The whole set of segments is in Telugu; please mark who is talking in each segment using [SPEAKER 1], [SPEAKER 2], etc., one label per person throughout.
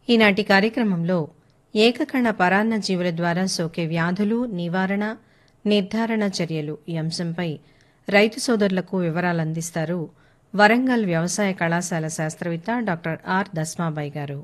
[SPEAKER 1] ఈనాటి కార్యక్రమంలో ఏకకణ పరాన్న జీవుల ద్వారా సోకే వ్యాధులు నివారణ నిర్ధారణ చర్యలు ఈ అంశంపై రైతు సోదరులకు వివరాలు అందిస్తారు వరంగల్ వ్యవసాయ కళాశాల శాస్త్రవేత్త డాక్టర్ ఆర్ దస్మాబాయి గారు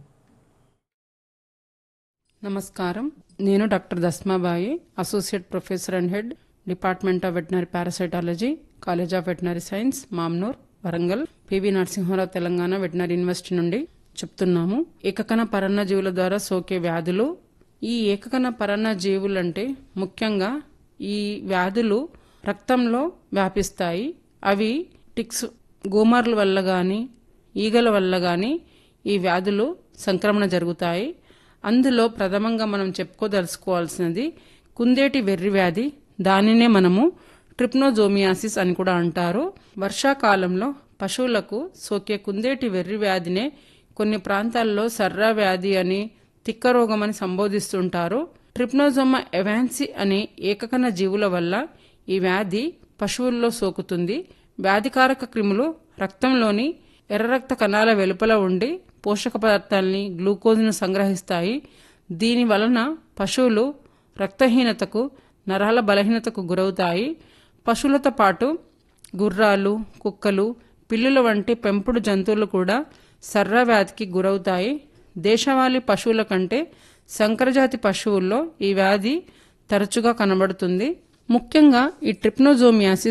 [SPEAKER 2] నమస్కారం నేను doctor Dasmabai associate professor and head department of veterinary parasitology college of veterinary science Mamnoor Warangal P V Narasimharao Telangana veterinary university నుండి చెప్తున్నాము ఏకకణ పరన్న జీవుల ద్వారా సోకే వ్యాధులు ఈ ఏకకణ పరన్న జీవులంటే ముఖ్యంగా ఈ వ్యాధులు రక్తంలో వ్యాపిస్తాయి అవి టిక్స్ గోమార్ల వల్ల కానీ ఈగల వల్ల కానీ ఈ వ్యాధులు సంక్రమణ జరుగుతాయి అందులో ప్రథమంగా మనం చెప్పుకోదలుచుకోవాల్సినది కుందేటి వెర్రి వ్యాధి దానినే మనము ట్రిప్నోజోమియాసిస్ అని కూడా అంటారు వర్షాకాలంలో పశువులకు సోకే కుందేటి వెర్రి వ్యాధినే కొన్ని ప్రాంతాల్లో సర్రా వ్యాధి అని తిక్క రోగం అని సంబోధిస్తుంటారు ట్రిప్నోజోమా ఎవాన్సీ అనే ఏకకణ జీవుల వల్ల ఈ వ్యాధి పశువుల్లో సోకుతుంది వ్యాధికారక క్రిములు రక్తంలోని ఎర్ర రక్త కణాల వెలుపల ఉండి పోషక పదార్థాలని గ్లూకోజ్ను సంగ్రహిస్తాయి దీని వలన పశువులు రక్తహీనతకు నరాల బలహీనతకు గురవుతాయి పశువులతో పాటు గుర్రాలు కుక్కలు పిల్లుల వంటి పెంపుడు జంతువులు కూడా సర్ర వ్యాధికి గురవుతాయి దేశవాళీ పశువుల కంటే సంకరజాతి పశువుల్లో ఈ వ్యాధి తరచుగా కనబడుతుంది ముఖ్యంగా ఈ ట్రిప్నోజోమియాసిస్